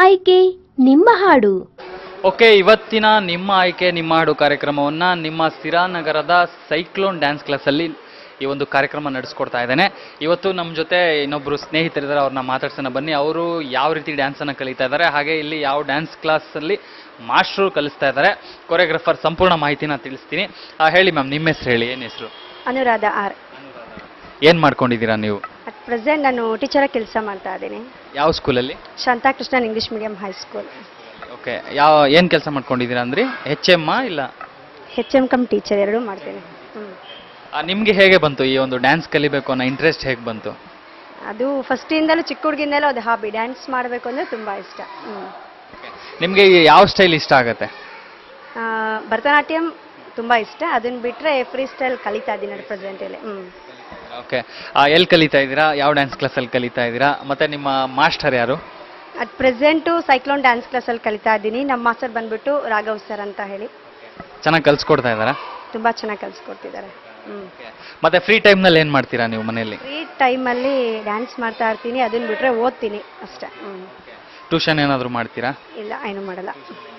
ಆಯ್ಕೆ ನಿಮ್ಮ ಹಾಡು ಓಕೆ ಇವತ್ತಿನ ನಿಮ್ಮ ಆಯ್ಕೆ ನಿಮ್ಮ ಹಾಡು ಕಾರ್ಯಕ್ರಮವನ್ನ ನಿಮ್ಮ ಸಿರಾನಗರದ ಸೈಕ್ಲೋನ್ ಡ್ಯಾನ್ಸ್ ಕ್ಲಾಸಲ್ಲಿ ಈ ಒಂದು ಕಾರ್ಯಕ್ರಮ ನಡೆಸ್ಕೊಡ್ತಾ ಇದ್ದೇನೆ ಇವತ್ತು ನಮ್ಮ ಜೊತೆ ಇನ್ನೊಬ್ಬರು ಸ್ನೇಹಿತರಿದ್ದಾರೆ ಅವ್ರನ್ನ ಮಾತಾಡ್ಸೋಣ ಬನ್ನಿ ಅವರು ಯಾವ ರೀತಿ ಡ್ಯಾನ್ಸನ್ನು ಕಲಿತಾ ಇದ್ದಾರೆ ಹಾಗೆ ಇಲ್ಲಿ ಯಾವ ಡ್ಯಾನ್ಸ್ ಕ್ಲಾಸಲ್ಲಿ ಮಾಸ್ಟ್ರು ಕಲಿಸ್ತಾ ಇದ್ದಾರೆ ಕೊರಿಯೋಗ್ರಫರ್ ಸಂಪೂರ್ಣ ಮಾಹಿತಿನ ತಿಳಿಸ್ತೀನಿ ಆ, ಹೇಳಿ ಮ್ಯಾಮ್ ನಿಮ್ಮ ಹೆಸರು ಹೇಳಿ ಏನು ಹೆಸರು ಅನುರಾಧ ಆರ್ ಏನು ಮಾಡ್ಕೊಂಡಿದ್ದೀರಾ ನೀವು ಅಟ್ ಪ್ರೆಸೆಂಟ್ ನಾನು ಟೀಚರ ಕೆಲಸ ಮಾಡ್ತಾ ಇದ್ದೀನಿ ಯಾವ ಸ್ಕೂಲಲ್ಲಿ Shanta Krishnan English medium high school okay ಯಾವ ಏನು ಕೆಲಸ ಮಾಡ್ಕೊಂಡಿದ್ದೀರಾ ಅಂದ್ರಿ ಎಚ್ ಎಮ್ಮ ಇಲ್ಲ ಹೆಚ್ ಎಮ್ ಕಮ್ ಟೀಚರ್ ಎರಡೂ ಮಾಡ್ತೀನಿ ಹ್ಞೂ ಆ, ನಿಮ್ಗೆ ಹೇಗೆ ಬಂತು ಈ ಒಂದು ಡ್ಯಾನ್ಸ್ ಕಲಿಬೇಕು ಅನ್ನೋ ಇಂಟ್ರೆಸ್ಟ್ ಹೇಗೆ ಬಂತು ಅದು ಫಸ್ಟಿಂದಲೂ ಚಿಕ್ಕ ಹುಡುಗಿಂದಲೂ ಅದು ಹಾಬಿ ಡ್ಯಾನ್ಸ್ ಮಾಡಬೇಕು ಅಂದರೆ ತುಂಬ ಇಷ್ಟ ಹ್ಞೂ ನಿಮಗೆ ಯಾವ ಸ್ಟೈಲ್ ಇಷ್ಟ ಆಗುತ್ತೆ ಭರತನಾಟ್ಯಂ ತುಂಬ ಇಷ್ಟ ಅದನ್ನು ಬಿಟ್ಟರೆ ಫ್ರೀ ಸ್ಟೈಲ್ ಕಲಿತಾ ಇದ್ದೀನಿ ಅಟ್ ಪ್ರೆಸೆಂಟಲ್ಲಿ ಹ್ಞೂ ಓಕೆ ಎಲ್ಲಿ ಕಲಿತಾ ಇದ್ದೀರಾ ಯಾವ ಡ್ಯಾನ್ಸ್ ಕ್ಲಾಸಲ್ಲಿ ಕಲಿತಾ ಇದ್ದೀರಾ ಮತ್ತೆ ನಿಮ್ಮ ಮಾಸ್ಟರ್ ಯಾರು ಅಟ್ ಪ್ರೆಸೆಂಟು ಸೈಕ್ಲೋನ್ ಡ್ಯಾನ್ಸ್ ಕ್ಲಾಸಲ್ಲಿ ಕಲಿತಾ ಇದ್ದೀನಿ ನಮ್ಮ ಮಾಸ್ಟರ್ ಬಂದ್ಬಿಟ್ಟು ರಾಘವ್ ಸರ್ ಅಂತ ಹೇಳಿ ಚೆನ್ನಾಗಿ ಕಲ್ಸ್ಕೊಡ್ತಾ ಇದ್ದಾರಾ ತುಂಬ ಚೆನ್ನಾಗಿ ಕಲಿಸ್ಕೊಡ್ತಿದ್ದಾರೆ ಹ್ಞೂ ಮತ್ತೆ ಫ್ರೀ ಟೈಮ್ನಲ್ಲಿ ಏನು ಮಾಡ್ತೀರಾ ನೀವು ಮನೆಯಲ್ಲಿ ಫ್ರೀ ಟೈಮಲ್ಲಿ ಡ್ಯಾನ್ಸ್ ಮಾಡ್ತಾ ಇರ್ತೀನಿ ಅದನ್ನು ಬಿಟ್ಟರೆ ಓದ್ತೀನಿ ಅಷ್ಟೇ ಹ್ಞೂ ಟ್ಯೂಷನ್ ಏನಾದರೂ ಮಾಡ್ತೀರಾ ಇಲ್ಲ ಏನು ಮಾಡಲ್ಲ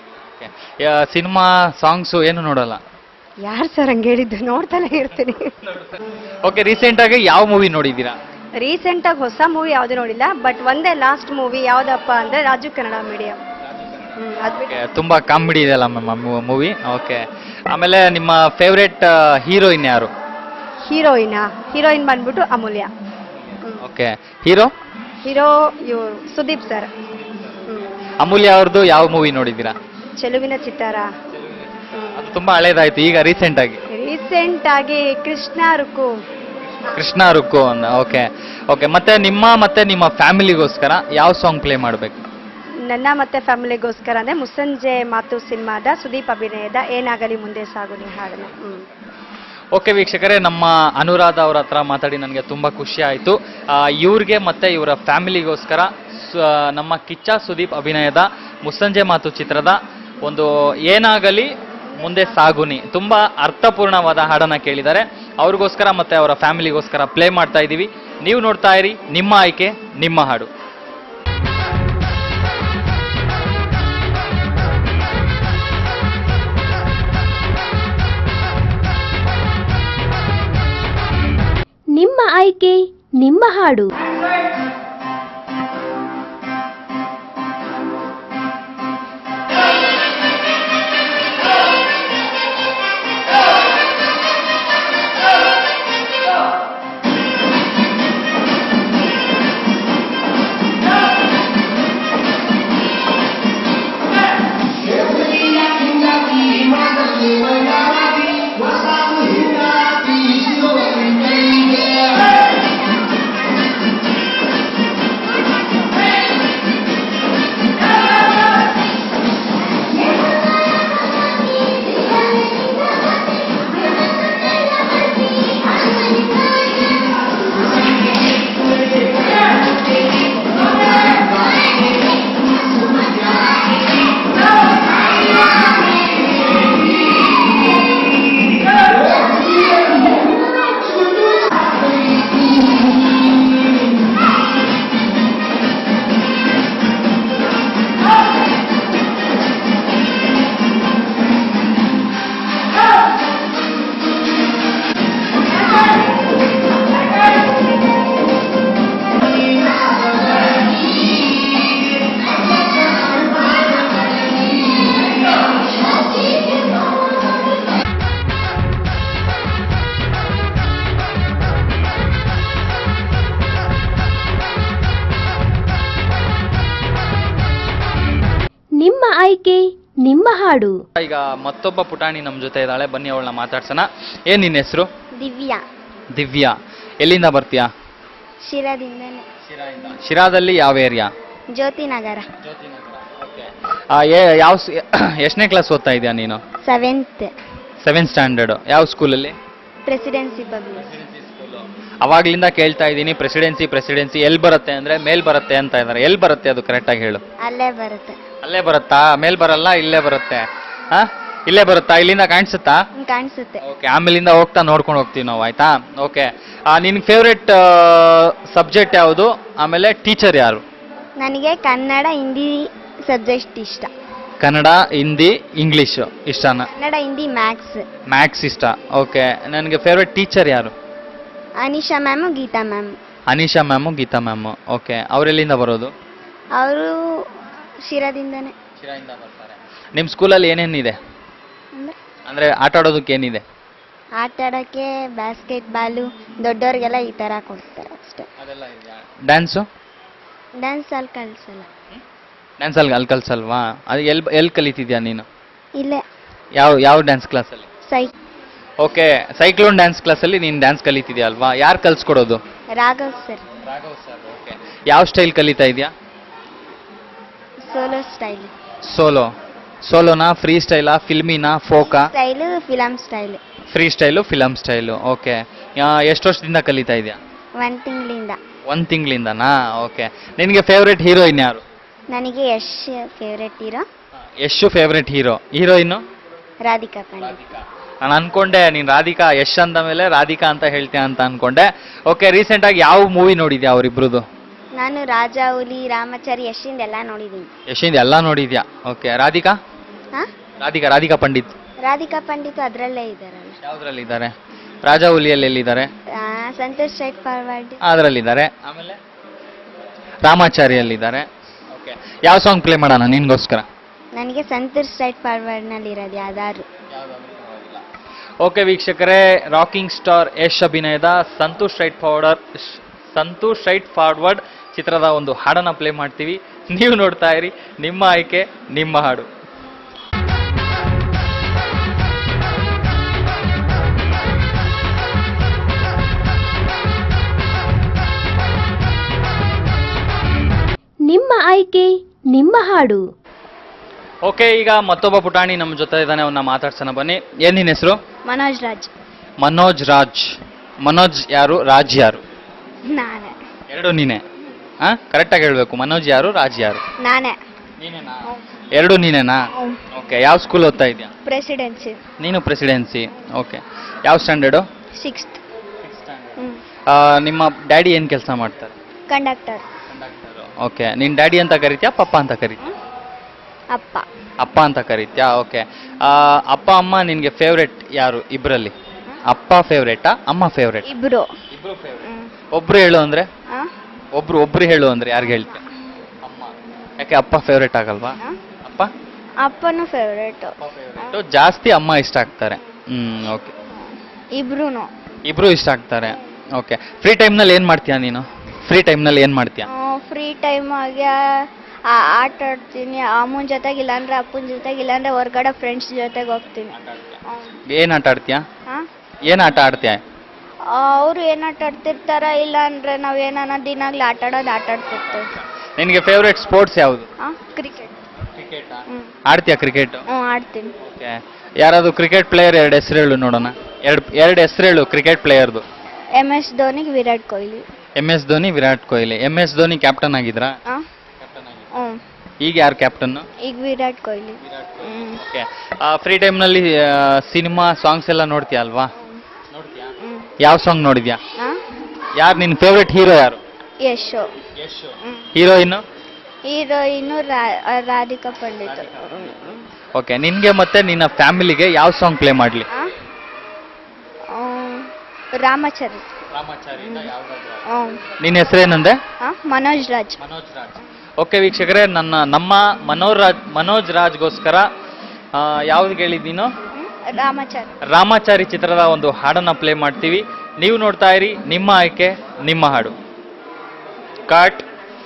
ಸಿನಿಮಾ ಸಾಂಗ್ಸು ಏನು ನೋಡಲ್ಲ ಯಾರು ಸರ್ ಹಂಗೆ ಹೇಳಿದ್ದು ನೋಡ್ತಾನೆ ಇರ್ತೀನಿ ಓಕೆ ರೀಸೆಂಟಾಗಿ ಯಾವ ಮೂವಿ ನೋಡಿದ್ದೀರಾ ರೀಸೆಂಟಾಗಿ ಹೊಸ ಮೂವಿ ಯಾವುದು ನೋಡಿಲ್ಲ ಬಟ್ ಒಂದೇ ಲಾಸ್ಟ್ ಮೂವಿ ಯಾವುದಪ್ಪ ಅಂದರೆ ರಾಜು ಕನ್ನಡ ಮೀಡಿಯಂ ಹ್ಞೂ ಅದು ಬಿಟ್ಟು Okay, ತುಂಬಾ ಕಾಮಿಡಿ ಇದೆಯಲ್ಲ ಮ್ಯಾಮ್ ಮೂವಿ ಓಕೆ ಆಮೇಲೆ ನಿಮ್ಮ ಫೇವ್ರೆಟ್ ಹೀರೋಯಿನ್ ಯಾರು ಹೀರೋಯಿನಾ ಹೀರೋಯಿನ್ ಬಂದ್ಬಿಟ್ಟು ಅಮೂಲ್ಯ ಓಕೆ ಹೀರೋ ಹೀರೋ ಇವರು ಸುದೀಪ್ ಸರ್ ಹ್ಞೂ ಅಮೂಲ್ಯ ಅವ್ರದ್ದು ಯಾವ ಮೂವಿ ನೋಡಿದ್ದೀರಾ ಚೆಲುವಿನ ಚಿತ್ತಾರ ಅದು ತುಂಬಾ ಹಳೇದಾಯ್ತು ಈಗ ರೀಸೆಂಟ್ ಆಗಿ ರೀಸೆಂಟ್ ಆಗಿ ಕೃಷ್ಣ ರುಕು ಕೃಷ್ಣ ರುಕ್ಕು ಅಂತ ಓಕೆ ಓಕೆ ಮತ್ತೆ ನಿಮ್ಮ ಮತ್ತೆ ನಿಮ್ಮ ಫ್ಯಾಮಿಲಿಗೋಸ್ಕರ ಯಾವ ಸಾಂಗ್ ಪ್ಲೇ ಮಾಡಬೇಕು ನನ್ನ ಮತ್ತೆ ಫ್ಯಾಮಿಲಿಗೋಸ್ಕರ ಅಂದರೆ ಮುಸ್ಸಂಜೆ ಮಾತು ಸಿನಿಮಾದ ಸುದೀಪ್ ಅಭಿನಯದ ಏನಾಗಲಿ ಮುಂದೆ ಸಾಗು ನೀ ಹಾಡನ್ನ ಹ್ಞೂ ಓಕೆ ವೀಕ್ಷಕರೇ ನಮ್ಮ ಅನುರಾಧ ಅವ್ರ ಹತ್ರ ಮಾತಾಡಿ ನನಗೆ ತುಂಬ ಖುಷಿ ಆಯಿತು ಇವ್ರಿಗೆ ಮತ್ತೆ ಇವರ ಫ್ಯಾಮಿಲಿಗೋಸ್ಕರ ಸ- ನಮ್ಮ ಕಿಚ್ಚ ಸುದೀಪ್ ಅಭಿನಯದ ಮುಸ್ಸಂಜೆ ಮಾತು ಚಿತ್ರದ ಒಂದು ಏನಾಗಲಿ ಮುಂದೆ ಸಾಗುನಿ ತುಂಬ ಅರ್ಥಪೂರ್ಣವಾದ ಹಾಡನ್ನ ಕೇಳಿದ್ದಾರೆ ಅವ್ರಿಗೋಸ್ಕರ ಮತ್ತೆ ಅವರ ಫ್ಯಾಮಿಲಿಗೋಸ್ಕರ ಪ್ಲೇ ಮಾಡ್ತಾ ಇದ್ದೀವಿ ನೀವು ನೋಡ್ತಾ ಇರಿ ನಿಮ್ಮ ಆಯ್ಕೆ ನಿಮ್ಮ ಹಾಡು ನಿಮ್ಮ ಆಯ್ಕೆ ನಿಮ್ಮ ಹಾಡು ನಿಮ್ಮ ಆಯ್ಕೆ ನಿಮ್ಮ ಹಾಡು ಈಗ ಮತ್ತೊಬ್ಬ ಪುಟಾಣಿ ನಮ್ಮ ಜೊತೆ ಇದ್ದಾಳೆ ಬನ್ನಿ ಅವಳನ್ನ ಮಾತಾಡ್ಸೋಣ ಏನ್ ನಿನ್ನ ಹೆಸರು ದಿವ್ಯಾ ದಿವ್ಯಾ ಎಲ್ಲಿಂದ ಬರ್ತೀಯಾ ಶಿರದಿಂದನೇ ಶಿರಾದಲ್ಲಿ ಯಾವ ಏರಿಯಾ ಜ್ಯೋತಿ ನಗರ ಯಾವ ಎಷ್ಟನೇ ಕ್ಲಾಸ್ ಓದ್ತಾ ಇದೆಯಾ ನೀನು ಸೆವೆಂತ್ ಸೆವೆಂತ್ ಸ್ಟ್ಯಾಂಡರ್ಡ್ ಯಾವ ಸ್ಕೂಲಲ್ಲಿ ಪ್ರೆಸಿಡೆನ್ಸಿ ಪಬ್ಲಿಕ್ ಅವಾಗ್ಲಿಂದ ಕೇಳ್ತಾ ಇದ್ದೀನಿ ಪ್ರೆಸಿಡೆನ್ಸಿ ಪ್ರೆಸಿಡೆನ್ಸಿ ಎಲ್ಲಿ ಬರುತ್ತೆ ಅಂದ್ರೆ ಮೇಲ್ ಬರುತ್ತೆ ಅಂತ ಇದ್ದಾರೆ ಎಲ್ಲಿ ಬರುತ್ತೆ ಅದು ಕರೆಕ್ಟಾಗಿ ಹೇಳು ಅಲ್ಲೇ ಬರುತ್ತೆ ಅಲ್ಲೇ ಬರುತ್ತಾ ಮೇಲ್ ಬರಲ್ಲ ಇಲ್ಲೇ ಬರುತ್ತೆ ಹಾ ಇಲ್ಲೇ ಬರುತ್ತಾ ಇಲ್ಲಿಂದ ಕಾಣಿಸುತ್ತಾ ಹ್ಮ್, ಕಾಣಿಸುತ್ತೆ ಓಕೆ ಆಮೇಲಿಂದ ಹೋಗ್ತಾ ನೋಡ್ಕೊಂಡು ಹೋಗ್ತೀವಿ ನಾವು ಆಯ್ತಾ ಓಕೆ ನಿನ್ ಫೇವ್ರೆಟ್ ಸಬ್ಜೆಕ್ಟ್ ಯಾವುದು ಆಮೇಲೆ ಟೀಚರ್ ಯಾರು ನನಗೆ ಕನ್ನಡ ಹಿಂದಿ ಸಬ್ಜೆಕ್ಟ್ ಇಷ್ಟ ಕನ್ನಡ ಹಿಂದಿ ಇಂಗ್ಲೀಷು ಇಷ್ಟನಾ ಕನ್ನಡ ಹಿಂದಿ ಮ್ಯಾಥ್ಸ್ ಮ್ಯಾಥ್ಸ್ ಇಷ್ಟ ಓಕೆ ನನಗೆ ಫೇವ್ರೆಟ್ ಟೀಚರ್ ಯಾರು Anisha ma'am Geeta ma'am Anisha ma'am Geeta ma'am okay ಅವರೆಲ್ಲಿಂದ ಬರೋದು ಅವರು ಶಿರಾದಿಂದನೇ ಬರ್ತಾರೆ ನಿಮ್ಮ ಸ್ಕೂಲಲ್ಲಿ ಏನೇನಿದೆ ಅಂದ್ರೆ ಅಂದರೆ ಆಟ ಆಡೋದಕ್ಕೆ ಏನಿದೆ ಆಟ ಆಡೋಕ್ಕೆ ಬ್ಯಾಸ್ಕೆಟ್ ಬಾಲು ದೊಡ್ಡವ್ರಿಗೆಲ್ಲ ಈ ಥರ ಕೊಡ್ತಾರೆ ಅಷ್ಟೇ ಅದೆಲ್ಲ ಇದೆಯಾ ಡ್ಯಾನ್ಸು ಡ್ಯಾನ್ಸ್ ಅಲ್ಲಿ ಕಳಿಸಲ್ಲ ಡ್ಯಾನ್ಸ್ ಅಲ್ಲಿ ಅಲ್ಲಿ ಕಲ್ಸಲ್ವಾ ಅದು ಎಲ್ಲಿ ಎಲ್ಲಿ ಕಲಿತಿದ್ಯಾ ನೀನು ಇಲ್ಲೇ ಯಾವ ಯಾವ ಡ್ಯಾನ್ಸ್ ಕ್ಲಾಸಲ್ಲಿ ಸೈ ಓಕೆ ಸೈಕ್ಲೋನ್ ಡ್ಯಾನ್ಸ್ ಕ್ಲಾಸಲ್ಲಿ ನೀನು ಡ್ಯಾನ್ಸ್ ಕಲಿತಿದ್ಯಾ ಅಲ್ವಾ ಯಾರು ಕಲ್ಸ್ಕೊಡೋದು Raghav sir Raghav sir okay ಯಾವ ಸ್ಟೈಲ್ ಕಲಿತಾ ಇದೆಯಾ ಸೋಲೋ ಸ್ಟೈಲ್ ಸೋಲೋ ಸೋಲೋನಾ ಫ್ರೀ ಸ್ಟೈಲಾ ಫಿಲ್ಮಿನಾ ಫೋಕಾ style film style free style film style okay ಎಷ್ಟು ವರ್ಷದಿಂದ ಕಲಿತಾ ಇದೆಯಾ ಒಂದು ತಿಂಗಳಿಂದ ಒಂದು ತಿಂಗಳಿಂದನಾ ಓಕೆ ನಿನಗೆ ಫೇವ್ರೆಟ್ ಹೀರೋಯಿನ್ ಯಾರು ನನಗೆ Yash favourite hero Yash favourite hero heroine Radhika Pandit ನಾನು ಅನ್ಕೊಂಡೆ ನೀನು ರಾಧಿಕಾ ಯಶ್ ಅಂದ ಮೇಲೆ ರಾಧಿಕಾ ಅಂತ ಹೇಳ್ತೀಯ ಅಂತ ಅನ್ಕೊಂಡೆ ಓಕೆ ರೀಸೆಂಟಾಗಿ ಯಾವ ಮೂವಿ ನೋಡಿದ್ಯಾ ಅವರಿಬ್ರದ್ದು ನಾನು ರಾಜ ಹುಲಿ ರಾಮಚಾರಿ ಯಶಿಂದ ಎಲ್ಲ ನೋಡಿದ್ದೀನಿ ಯಶಿಂದ ಎಲ್ಲ ನೋಡಿದ್ಯಾ ಓಕೆ ರಾಧಿಕಾ ಹಾ ರಾಧಿಕಾ ರಾಧಿಕಾ ಪಂಡಿತ್ ರಾಧಿಕಾ ಪಂಡಿತ್ ಅದರಲ್ಲೇ ಇದ್ದಾರಲ್ಲ ಯಾವ್ದ್ರಲ್ಲಿದ್ದಾರೆ ರಾಜಾ ಹುಲಿಯಲ್ಲಿ ಎಲ್ಲಿದ್ದಾರೆ ಆ, ಸಂತೋಷ್ ಸ್ಟ್ರೈಟ್ ಫಾರ್ವರ್ಡ್ ಅದರಲ್ಲಿದ್ದಾರೆ ಆಮೇಲೆ ರಾಮಾಚಾರಿಯಲ್ಲಿದ್ದಾರೆ ಓಕೆ ಯಾವ ಸಾಂಗ್ ಪ್ಲೇ ಮಾಡೋಣ ನಿನ್ಗೋಸ್ಕರ ನನಗೆ ಸಂತೋಷ್ ಸ್ಟ್ರೈಟ್ ಫಾರ್ವರ್ಡ್ನಲ್ಲಿ ಇರೋದು ಯಾವ್ದಾದ್ರು ಓಕೆ ವೀಕ್ಷಕರೇ ರಾಕಿಂಗ್ ಸ್ಟಾರ್ ಯಶ್ ಅಭಿನಯದ Santhosh straight forward Santhosh straight forward ಚಿತ್ರದ ಒಂದು ಹಾಡನ್ನ ಪ್ಲೇ ಮಾಡ್ತೀವಿ ನೀವು ನೋಡ್ತಾ ಇರಿ ನಿಮ್ಮ ಆಯ್ಕೆ ನಿಮ್ಮ ಹಾಡು ನಿಮ್ಮ ಆಯ್ಕೆ ನಿಮ್ಮ ಹಾಡು ಓಕೆ ಈಗ ಮತ್ತೊಬ್ಬ ಪುಟಾಣಿ ನಮ್ಮ ಜೊತೆ ಇದ್ದಾನೆ ಅವನ್ನ ಮಾತಾಡ್ಸೋಣ ಬನ್ನಿ ಏನ್ ನಿನ್ನ ಹೆಸರು ಮನೋಜ್ ರಾಜ್ ಮನೋಜ್ ರಾಜ್ ಮನೋಜ್ ಯಾರು ರಾಜ್ ಯಾರು ನಾನೇ ಎರಡು ನೀನೆ ಹಾ ಕರೆಕ್ಟಾಗಿ ಹೇಳ್ಬೇಕು ಮನೋಜ್ ಯಾರು ರಾಜ್ ಯಾರು ನಾನೇ ಎರಡು ನೀನೇನಾ ಓಕೆ ಯಾವ ಸ್ಕೂಲ್ ಓದ್ತಾ ಇದೆಯಾ ಪ್ರೆಸಿಡೆನ್ಸಿ ನೀನು ಪ್ರೆಸಿಡೆನ್ಸಿ ಓಕೆ ಯಾವ ಸ್ಟ್ಯಾಂಡರ್ಡು ಸಿಕ್ಸ್ತ್ ನಿಮ್ಮ ಡ್ಯಾಡಿ ಏನು ಕೆಲಸ ಮಾಡ್ತಾರೆ ಕಂಡಕ್ಟರ್ ಓಕೆ ನಿನ್ನ ಡ್ಯಾಡಿ ಅಂತ ಕರಿತ್ಯಾ ಪಪ್ಪ ಅಂತ ಕರಿತ್ಯಾ ಅಪ್ಪ ಅಪ್ಪ ಅಂತ ಕರಿತ್ಯಾ ಓಕೆ ಅಪ್ಪ ಅಮ್ಮ ನಿನಗೆ ಫೇವ್ರೆಟ್ ಯಾರು ಇಬ್ಬರಲ್ಲಿ ಅಪ್ಪ ಫೇವ್ರೇಟಾ ಅಮ್ಮ ಫೇವ್ರೇಟ್ ಇಬ್ರು ಇಬ್ರು ಒಬ್ರು ಹೇಳು ಅಂದ್ರೆ ಒಬ್ರು ಒಬ್ರು ಹೇಳು ಅಂದ್ರೆ ಯಾರಿಗೆ ಹೇಳ್ತೀಯ ಅಮ್ಮ ಯಾಕೆ ಅಪ್ಪ ಫೇವ್ರೇಟ್ ಆಗಲ್ವಾ ಅಪ್ಪ ಅಪ್ಪನೂ ಫೇವ್ರೇಟ್ ಫೇವ್ರೇಟು ಜಾಸ್ತಿ ಅಮ್ಮ ಇಷ್ಟ ಆಗ್ತಾರೆ ಹ್ಮ್ ಓಕೆ ಇಬ್ರು ಇಬ್ರು ಇಷ್ಟ ಆಗ್ತಾರೆ ಓಕೆ ಫ್ರೀ ಟೈಮ್ನಲ್ಲಿ ಏನು ಮಾಡ್ತೀಯಾ ನೀನು ಫ್ರೀ ಟೈಮ್ನಲ್ಲಿ ಏನು ಮಾಡ್ತೀಯಾ ಫ್ರೀ ಟೈಮ್ ಆಗಿ ಆಟ ಆಡ್ತೀನಿ ಅಮ್ಮನ ಜೊತೆಗೆ ಇಲ್ಲಾಂದ್ರೆ ಅಪ್ಪನ ಜೊತೆಗೆ ಇಲ್ಲಾಂದ್ರೆ ಹೊರ್ಗಡೆ ಫ್ರೆಂಡ್ಸ್ ಜೊತೆಗೆ ಹೋಗ್ತೀನಿ ಏನು ಆಟ ಆಡ್ತೀಯಾ ಹಾಂ ಏನು ಆಟ ಆಡ್ತೀಯಾ ಅವರು ಏನು ಆಟ ಆಡ್ತಿರ್ತಾರ ಇಲ್ಲ ಅಂದ್ರೆ ನಾವು ಏನಾನ ದಿನಾಗ್ಲಿ ಆಟ ಆಡೋದು ಆಟ ಆಡ್ತಿರ್ತೇವೆ ನಿನಗೆ ಫೇವ್ರೇಟ್ ಸ್ಪೋರ್ಟ್ಸ್ ಯಾವುದು ಹಾಂ ಕ್ರಿಕೆಟ್ ಹ್ಞೂ ಆಡ್ತೀಯಾ ಕ್ರಿಕೆಟ್ ಹ್ಞೂ ಆಡ್ತೀನಿ ಓಕೆ ಯಾರಾದ್ರು ಕ್ರಿಕೆಟ್ ಪ್ಲೇಯರ್ ಎರಡು ಹೆಸರು ಹೇಳು ನೋಡೋಣ ಎರಡು ಎರಡು ಹೆಸರು ಹೇಳು ಕ್ರಿಕೆಟ್ ಪ್ಲೇಯರ್ದು ಎಮ್ ಎಸ್ ಧೋನಿಗೆ Virat Kohli M S Dhoni Virat Kohli M S Dhoni captain ಆಗಿದ್ರಾ ಹಾಂ ಹ್ಞೂ ಈಗ ಯಾರು ಕ್ಯಾಪ್ಟನ್ ಈಗ ವಿರಾಟ್ ಕೊಹ್ಲಿ ಹ್ಞೂ ಓಕೆ ಫ್ರೀ ಟೈಮ್ನಲ್ಲಿ ಸಿನಿಮಾ ಸಾಂಗ್ಸ್ ಎಲ್ಲ ನೋಡ್ತೀಯಾ ಅಲ್ವಾ ಹ್ಞೂ ಯಾವ ಸಾಂಗ್ ನೋಡಿದ್ಯಾ ಹಾಂ ಯಾರು ನಿನ್ನ ಫೇವ್ರೆಟ್ ಹೀರೋ ಯಾರು ಯಶು ಹ್ಞೂ heroine heroine Radhika Pandit okay ನಿನಗೆ ಮತ್ತೆ ನಿನ್ನ ಫ್ಯಾಮಿಲಿಗೆ ಯಾವ ಸಾಂಗ್ ಪ್ಲೇ ಮಾಡಲಿ ಆ? ಆ, ರಾಮಚರಿತ್ ಹ್ಞೂ ನಿನ್ನ ಹೆಸರೇನಂದೆ ಹಾಂ ಮನೋಜ್ ರಾಜ್ ಮನೋಜ್ ರಾಜ್ ಓಕೆ ವೀಕ್ಷಕರೇ ನನ್ನ ನಮ್ಮ ಮನೋಜ್ ರಾಜ್ ಮನೋಜ್ ರಾಜ್ಗೋಸ್ಕರ ಯಾವ್ದು ಹೇಳಿದ್ದೀನೋ ಹ್ಮ್? ರಾಮಚಾರಿ ರಾಮಾಚಾರಿ ಚಿತ್ರದ ಒಂದು ಹಾಡನ್ನ ಪ್ಲೇ ಮಾಡ್ತೀವಿ ನೀವು ನೋಡ್ತಾ ಇರಿ ನಿಮ್ಮ ಆಯ್ಕೆ ನಿಮ್ಮ ಹಾಡು ಕಟ್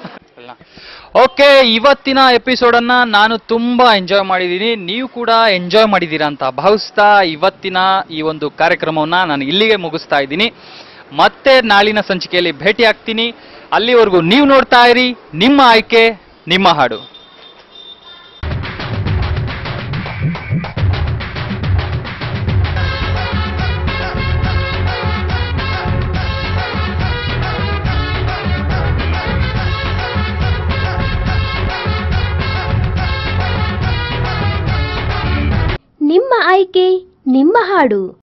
ಓಕೆ ಇವತ್ತಿನ ಎಪಿಸೋಡನ್ನ ನಾನು ತುಂಬಾ ಎಂಜಾಯ್ ಮಾಡಿದ್ದೀನಿ ನೀವು ಕೂಡ ಎಂಜಾಯ್ ಮಾಡಿದ್ದೀರಾ ಅಂತ ಭಾವಿಸ್ತಾ ಇವತ್ತಿನ ಈ ಒಂದು ಕಾರ್ಯಕ್ರಮವನ್ನ ನಾನು ಇಲ್ಲಿಗೆ ಮುಗಿಸ್ತಾ ಇದ್ದೀನಿ ಮತ್ತೆ ನಾಳಿನ ಸಂಚಿಕೆಯಲ್ಲಿ ಭೇಟಿ ಆಗ್ತೀನಿ ಅಲ್ಲಿವರೆಗೂ ನೀವು ನೋಡ್ತಾ ಇರಿ ನಿಮ್ಮ ಆಯ್ಕೆ ನಿಮ್ಮ ಹಾಡು ನಿಮ್ಮ ಆಯ್ಕೆ ನಿಮ್ಮ ಹಾಡು